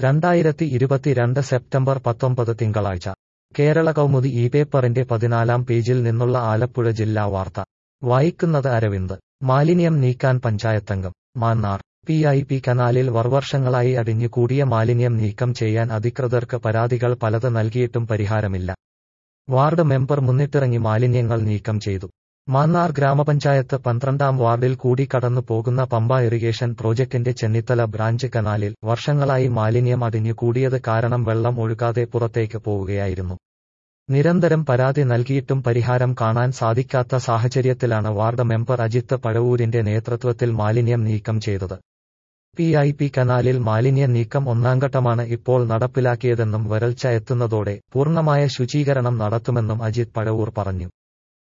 രണ്ടായിരത്തി ഇരുപത്തിരണ്ട് സെപ്റ്റംബർ പത്തൊമ്പത് തിങ്കളാഴ്ച കേരള കൗമുദി ഈ പേപ്പറിന്റെ പതിനാലാം പേജിൽ നിന്നുള്ള ആലപ്പുഴ ജില്ലാ വാർത്ത വായിക്കുന്നത് അരവിന്ദ് മാലിന്യം നീക്കാൻ പഞ്ചായത്തംഗം മാന്നാർ പി ഐ പി കനാലിൽ വർവർഷങ്ങളായി അടിഞ്ഞു കൂടിയ മാലിന്യം നീക്കം ചെയ്യാൻ അധികൃതർക്ക് പരാതികൾ പലത് നൽകിയിട്ടും പരിഹാരമില്ല വാർഡ് മെമ്പർ മുന്നിട്ടിറങ്ങി മാലിന്യങ്ങൾ നീക്കം ചെയ്തു മാന്നാർ ഗ്രാമപഞ്ചായത്ത് പന്ത്രണ്ടാം വാർഡിൽ കൂടി കടന്നു പോകുന്ന പമ്പ ഇറിഗേഷൻ പ്രോജക്ടിന്റെ ചെന്നിത്തല ബ്രാഞ്ച് കനാലിൽ വർഷങ്ങളായി മാലിന്യം അടിഞ്ഞു കൂടിയത് കാരണം വെള്ളം ഒഴുകാതെ പുറത്തേക്ക് പോവുകയായിരുന്നു നിരന്തരം പരാതി നൽകിയിട്ടും പരിഹാരം കാണാൻ സാധിക്കാത്ത സാഹചര്യത്തിലാണ് വാർഡ് മെമ്പർ അജിത്ത് പഴവൂരിന്റെ നേതൃത്വത്തിൽ മാലിന്യം നീക്കം ചെയ്തത് പി ഐ പി കനാലിൽ മാലിന്യ നീക്കം ഒന്നാംഘട്ടമാണ് ഇപ്പോൾ നടപ്പിലാക്കിയതെന്നും വരൾച്ച എത്തുന്നതോടെ പൂർണ്ണമായ ശുചീകരണം നടത്തുമെന്നും അജിത് പഴവൂർ പറഞ്ഞു